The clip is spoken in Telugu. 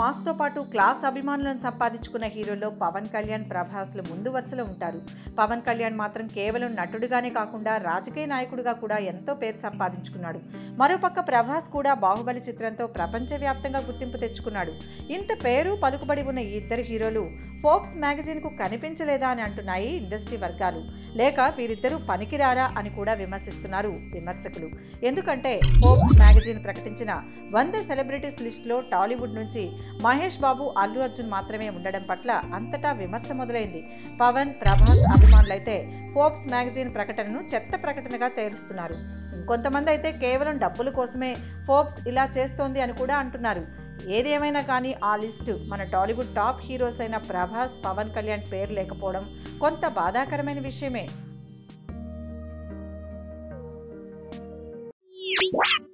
మాస్తో పాటు క్లాస్ అభిమానులను సంపాదించుకున్న హీరోల్లో పవన్ కళ్యాణ్ ప్రభాస్లు ముందు వరుసలో ఉంటారు పవన్ కళ్యాణ్ మాత్రం కేవలం నటుడిగానే కాకుండా రాజకీయ నాయకుడిగా కూడా ఎంతో పేరు సంపాదించుకున్నాడు మరోపక్క ప్రభాస్ కూడా బాహుబలి చిత్రంతో ప్రపంచవ్యాప్తంగా గుర్తింపు తెచ్చుకున్నాడు ఇంత పేరు పలుకుబడి ఉన్న ఈ ఇద్దరు హీరోలు ఫోర్బ్స్ మ్యాగజైన్కు కనిపించలేదా అని అంటున్నాయి ఇండస్ట్రీ వర్గాలు లేక వీరిద్దరూ పనికిరారా అని కూడా విమర్శిస్తున్నారు విమర్శకులు ఎందుకంటే ఫోర్బ్స్ మ్యాగజైన్ ప్రకటించిన వంద సెలబ్రిటీస్ లిస్టులో టాలీవుడ్ నుంచి మహేష్ బాబు అల్లు అర్జున్ మాత్రమే ఉండడం పట్ల అంతటా విమర్శ మొదలైంది పవన్ ప్రభాస్ అభిమానులైతే ఫోర్బ్స్ మ్యాగజైన్ ప్రకటనను చెత్త ప్రకటనగా తేలుస్తున్నారు ఇంకొంతమంది అయితే కేవలం డబ్బుల కోసమే ఫోర్బ్స్ ఇలా చేస్తోంది అని కూడా అంటున్నారు ఏదేమైనా కానీ ఆ లిస్టు మన టాలీవుడ్ టాప్ హీరోస్ అయిన ప్రభాస్ పవన్ కళ్యాణ్ పేరు లేకపోవడం కొంత బాధాకరమైన విషయమే